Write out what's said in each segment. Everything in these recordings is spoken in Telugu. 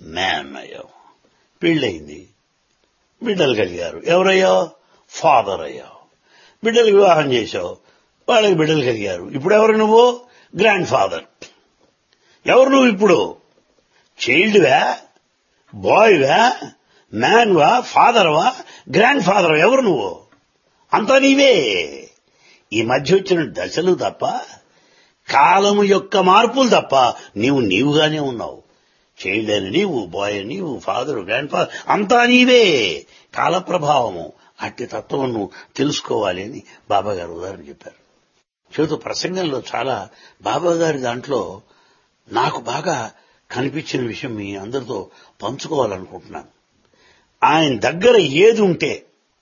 మ్యాన్ అయ్యావు పెళ్ళయింది బిడ్డలు కలిగారు ఎవరయ్యావు ఫాదర్ అయ్యావు బిడ్డలు వివాహం చేశావు వాళ్ళకి బిడ్డలు కలిగారు ఇప్పుడు ఎవరు నువ్వు గ్రాండ్ ఫాదర్ ఎవరు నువ్వు ఇప్పుడు చైల్డ్వా బాయ్వా మ్యాన్వా ఫాదర్వా గ్రాండ్ ఫాదర్ ఎవరు నువ్వు అంతా నీవే ఈ మధ్య వచ్చిన దశలు తప్ప కాలము యొక్క మార్పులు తప్ప నీవు నీవుగానే ఉన్నావు చైల్డ్ అని నీవు బాయ్ అని నీవు ఫాదర్ గ్రాండ్ ఫాదర్ అంతా నీవే కాల ప్రభావము అట్టి తత్వం నువ్వు తెలుసుకోవాలి అని బాబా గారు ఉదాహరణ చెప్పారు చేతు ప్రసంగంలో చాలా బాబా గారి దాంట్లో నాకు బాగా కనిపించిన విషయం మీ అందరితో పంచుకోవాలనుకుంటున్నాను ఆయన దగ్గర ఏది ఉంటే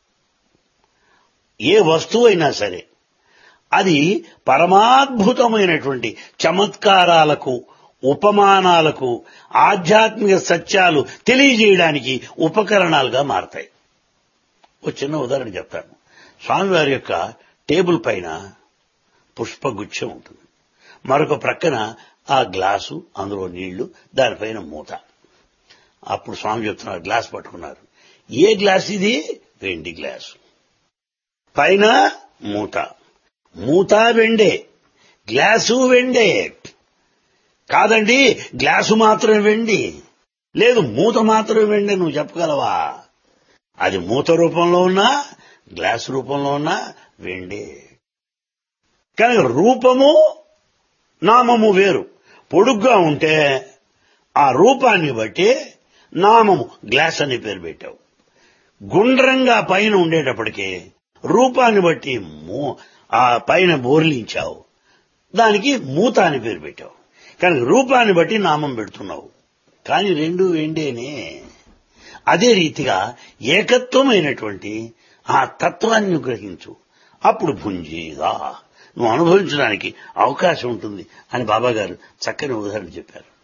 ఏ వస్తువు అయినా సరే అది పరమాద్భుతమైనటువంటి చమత్కారాలకు ఉపమానాలకు ఆధ్యాత్మిక సత్యాలు తెలియజేయడానికి ఉపకరణాలుగా మారతాయి ఒక చిన్న ఉదాహరణ చెప్తాను స్వామివారి యొక్క టేబుల్ పైన పుష్పగుచ్చం ఉంటుంది మరొక ప్రక్కన ఆ గ్లాసు అందులో నీళ్లు దానిపైన మూత అప్పుడు స్వామి చెప్తున్నారు గ్లాస్ పట్టుకున్నారు ఏ గ్లాస్ ఇది వెండి గ్లాసు పైన మూత మూత వెండే గ్లాసు వెండే కాదండి గ్లాసు మాత్రమే వెండి లేదు మూత మాత్రమే వెండి నువ్వు చెప్పగలవా అది మూత రూపంలో ఉన్నా గ్లాస్ రూపంలో ఉన్నా వెండే కానీ రూపము నామము వేరు పొడుగ్గా ఉంటే ఆ రూపాన్ని బట్టి నామము గ్లాస్ అని పేరు పెట్టావు గుండ్రంగా పైన ఉండేటప్పటికి రూపాన్ని బట్టి మూ- ఆ పైన బోర్లించావు దానికి మూత అని పేరు పెట్టావు కానీ రూపాన్ని బట్టి నామం పెడుతున్నావు కానీ రెండు వెండేనే అదే రీతిగా ఏకత్వమైనటువంటి ఆ తత్వాన్ని నువ్వు గ్రహించు అప్పుడు భుంజీగా నువ్వు అనుభవించడానికి అవకాశం ఉంటుంది అని బాబా గారు చక్కని ఉదాహరణ చెప్పారు